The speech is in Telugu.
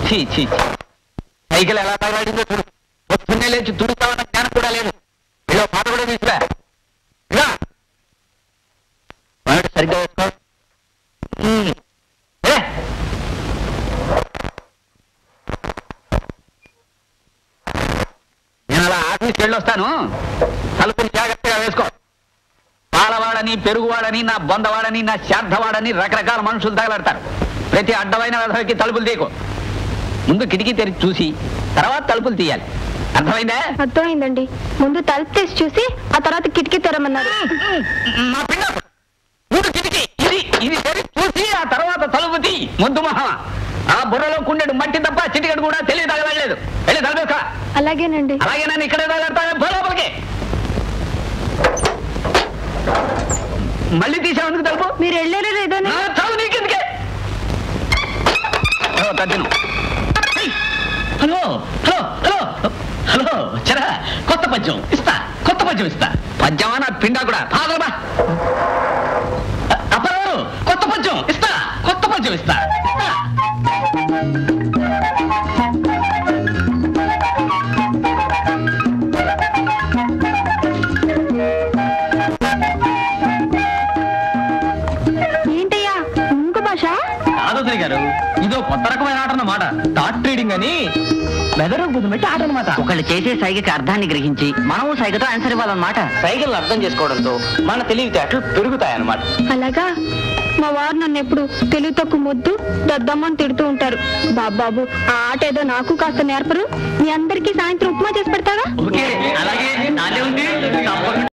ఛీ ఛీ ఛీ. సైకిల్ ఎలా తగలాడిందో చూడు పొద్దున్నే లేచి తుడుతామన్న జ్ఞానం కూడా లేదు ఇలా పాట కూడా తీసుకురా ఇలా. వాడు సరిగ్గా వేసుకో ఉమ్. ఏ. నేను అలా ఆఫీస్కి వెళ్ళొస్తాను తలుపుని జాగ్రత్తగా వేసుకో పాలవాడని పెరుగువాడని నా బొందవాడని నా శ్రాద్ధవాడని రకరకాల మనుషులు తగలడతారు ప్రతి అడ్డమైన వ్యవస్థకి తలుపులు తీయకు ముందు కిటికీ తెరిచి చూసి తర్వాత తలుపులు తీయాలి అర్థమైందా అర్థమైందండి ముందు తలుపు తీసి చూసి ఆ తర్వాత కిటికీ తెరమన్నారు నా పిల్ల ముందు కిటికీ ఇది ఇది తెరిచి చూసి ఆ తర్వాత తలుపు తీ ముందు మహా ఆ బుర్రలో కుండెడు మట్టి తప్ప చిటికడు కూడా తెలివి తగలలేదు వెళ్ళి తలుపేస్తా అలాగేనండి అలాగే నన్ను ఇక్కడే తగలడతాను లోపలికి మళ్ళీ తీసావు తలుపు మీరు వెళ్ళారో లేదని నా చావు నీకెందుకే ఓ, తద్దినం. ఏయ్, హలో హలో హలో హలో చరా కొత్త పద్యం ఇస్తా కొత్త పద్యం ఇస్తా పద్యమా నా పిండా కూడా పాదరమా అప్పగారు కొత్త పద్యం ఇస్తా కొత్త పద్యం ఇస్తా ఇస్తా. ఏంటయ్యా ఇంకో భాష కాదోదరి గారు ఇదో కొత్త రకమైన ఆట అన్నమాట థాట్ ట్రేడింగ్ అని మెదడు గుర్తుపెట్టి ఆట అన్నమాట ఒకళ్ళు చేసే సైగకి అర్థాన్ని గ్రహించి మనము సైగతో ఆన్సర్ ఇవ్వాలన్నమాట సైకిల్ అర్థం చేసుకోవడంతో మన తెలివితేటలు పెరుగుతాయన్నమాట అలాగా మా వారు నన్ను ఎప్పుడు తెలివి తక్కువ మొద్దు దద్దమ్మని తిడుతూ ఉంటారు బాబాబు ఆ ఆట ఏదో నాకు కాస్త నేర్పరు మీ అందరికీ సాయంత్రం ఉప్మా చేసి పెడతావా ఓకే అలాగే నాదే ఉంది తప్పకుండా